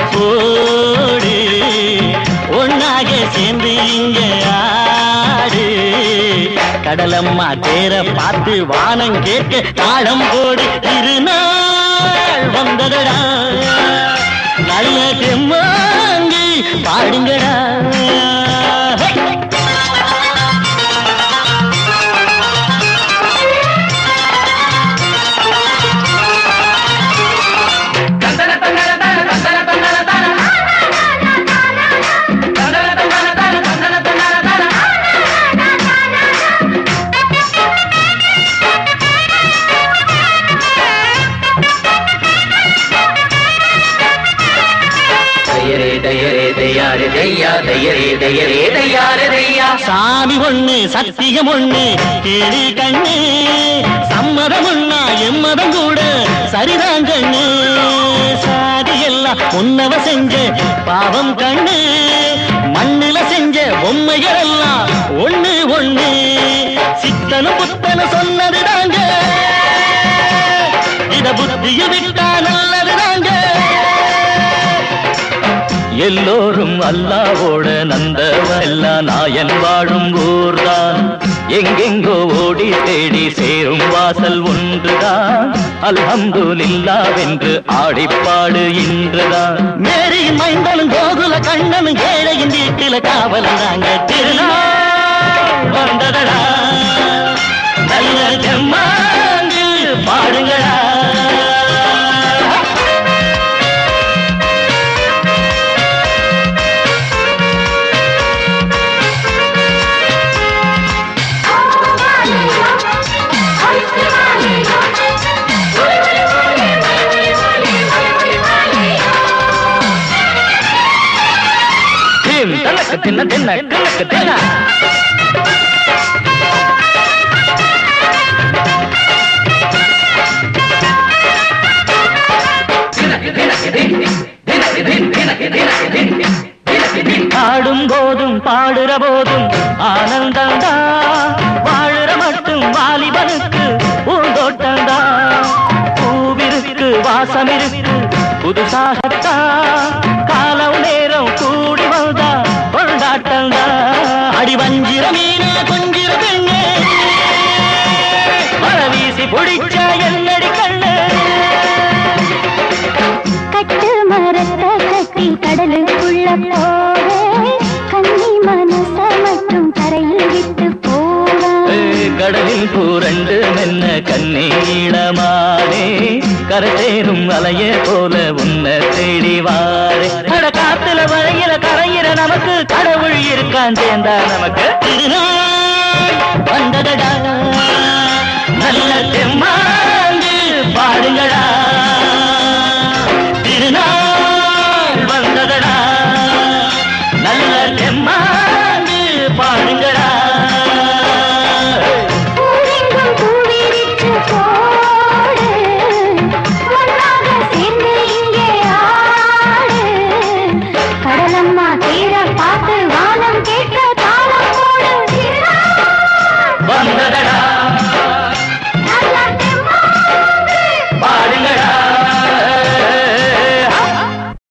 போடு ஒன்னாக சேர்ந்து இங்க ஆடு கடலம்மா தேர பார்த்து வானம் கேட்க தாளம் போடு திருநாள் வந்ததடா நல்ல தெம்மாங்கி பாடுங்கடா ஹே! தையரே தையரே தையாரே தையா தையரே தையரே தையாரே தையா சாமி ஒண்ணு சத்தியம் ஒண்ணு கேளு கண்ணு சம்மதம் ஒண்ணா எம்மதம் கூட சரிதான் கண்ணு சாதி எல்லாம் உன்னவ செஞ்ச பாவம் கண்ணு மண்ணுல செஞ்ச பொம்மைகள் எல்லாம் ஒண்ணு ஒண்ணு சித்தனும் புத்தனும் சொன்னது தாங்க இத புத்திய விட்டா நல்லது தாங்க எல்லோரும் அல்லாவோட நந்தவெல்லாம் நாயன் வாழும் ஊர்தான் எங்கெங்கோ ஓடி தேடி சேரும் வாசல் ஒன்றுதான் அல்ஹம்துலில்லாவென்று ஆடிப்பாடு இன்றுதான் மேரியின் மைந்தனும் கோகுல கண்ணனும் ஏழையின் வீட்டில காவலம் தாங்க திருநாள் வந்ததடா நல்ல செம்மாங்கு பாடுங்களா தின் தனக்கு தின்ன தின்ன கிழக்கு தின்ன பாடும் போதும் பாடுற போதும் ஆனந்தந்தா வாழுற மட்டும் வாலிபனுக்கு பூந்தோட்டந்தா பூவிருக்கு வாசம் இருக்கு புதுசாகத்தான் காலம் நேரம் கூடி வந்தா கொண்டாட்டந்தா அடி வஞ்சிர மீன கொஞ்சிர பெண்ணே வர வீசி பிடிச்ச என்னடி கண்ணு கட்டு மரத்தை கட்டி கடலுக்குள்ள போக கன்னி மனச மட்டும் தரையில் விட்டு போக ஏய், கடலில் பூரண்டு மென்ன கண்ணீளமானே கரசேரும் அலைய போல உன்னை தேடி வாரே அட காத்துல வரையில கரையிற நமக்கு கடவுள் இருக்கான் சேர்ந்தா நமக்கு திருநாள் வந்ததடா நல்ல தெம்மாங்கு பாடுங்கடா